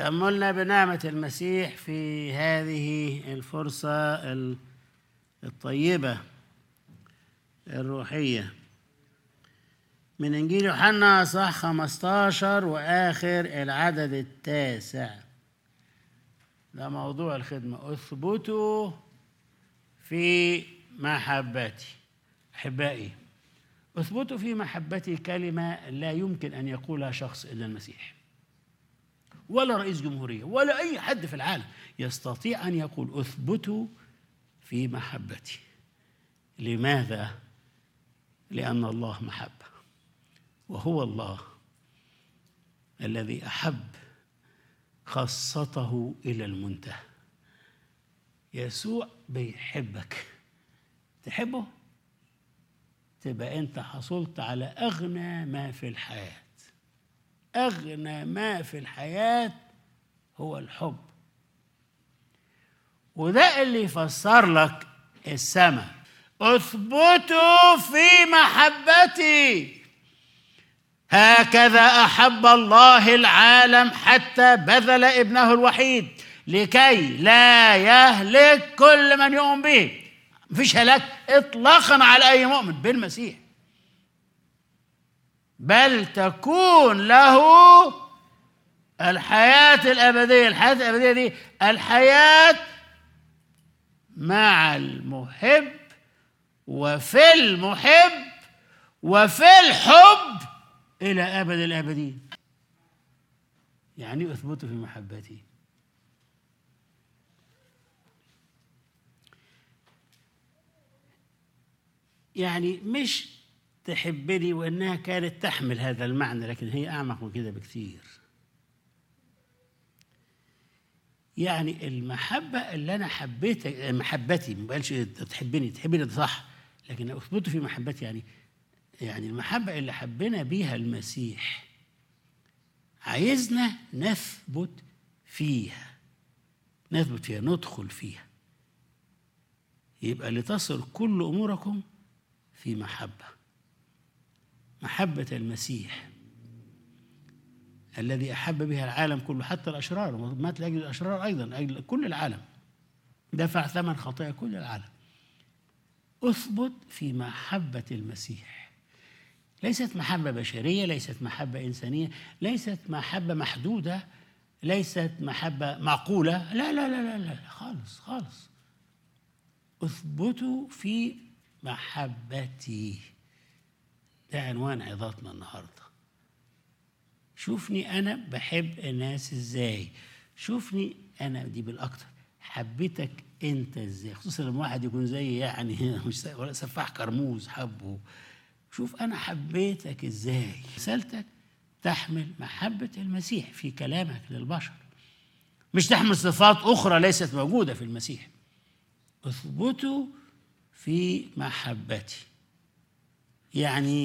تأملنا بنعمة المسيح في هذه الفرصة ال- الطيبة الروحية من إنجيل يوحنا صح 15 وآخر العدد التاسع ده موضوع الخدمة اثبتوا في محبتي أحبائي اثبتوا في محبتي كلمة لا يمكن أن يقولها شخص إلا المسيح ولا رئيس جمهورية ولا أي حد في العالم يستطيع أن يقول اثبتوا في محبتي لماذا؟ لأن الله محبة وهو الله الذي أحب خاصته إلى المنتهى يسوع بيحبك تحبه تبقى أنت حصلت على أغنى ما في الحياة أغنى ما في الحياة هو الحب وده اللي يفسر لك السماء اثبتوا في محبتي هكذا احب الله العالم حتى بذل ابنه الوحيد لكي لا يهلك كل من يؤمن به مفيش هلاك اطلاقا على اي مؤمن بالمسيح بل تكون له الحياة الأبدية الحياة الأبدية دي الحياة مع المحب وفي المحب وفي الحب إلى أبد الآبدين يعني أثبت في محبتي يعني مش تحبني وانها كانت تحمل هذا المعنى لكن هي اعمق من كده بكثير يعني المحبة اللي أنا حبيتك محبتي ما قالش تحبني تحبني ده صح لكن أثبته في محبتي يعني يعني المحبة اللي حبينا بيها المسيح عايزنا نثبت فيها نثبت فيها ندخل فيها يبقى لتصل كل أموركم في محبة محبة المسيح الذي أحب بها العالم كله حتى الأشرار مات لأجل الأشرار أيضا لأجل كل العالم دفع ثمن خطايا كل العالم اثبت في محبة المسيح ليست محبة بشرية ليست محبة إنسانية ليست محبة محدودة ليست محبة معقولة لا لا لا لا, لا خالص خالص اثبتوا في محبتي ده عنوان عظاتنا النهارده شوفني انا بحب الناس ازاي شوفني انا دي بالاكتر حبيتك انت ازاي خصوصا لما واحد يكون زي يعني مش ولا سفاح كرموز حبه شوف انا حبيتك ازاي رسالتك تحمل محبة المسيح في كلامك للبشر مش تحمل صفات أخرى ليست موجودة في المسيح اثبتوا في محبتي يعني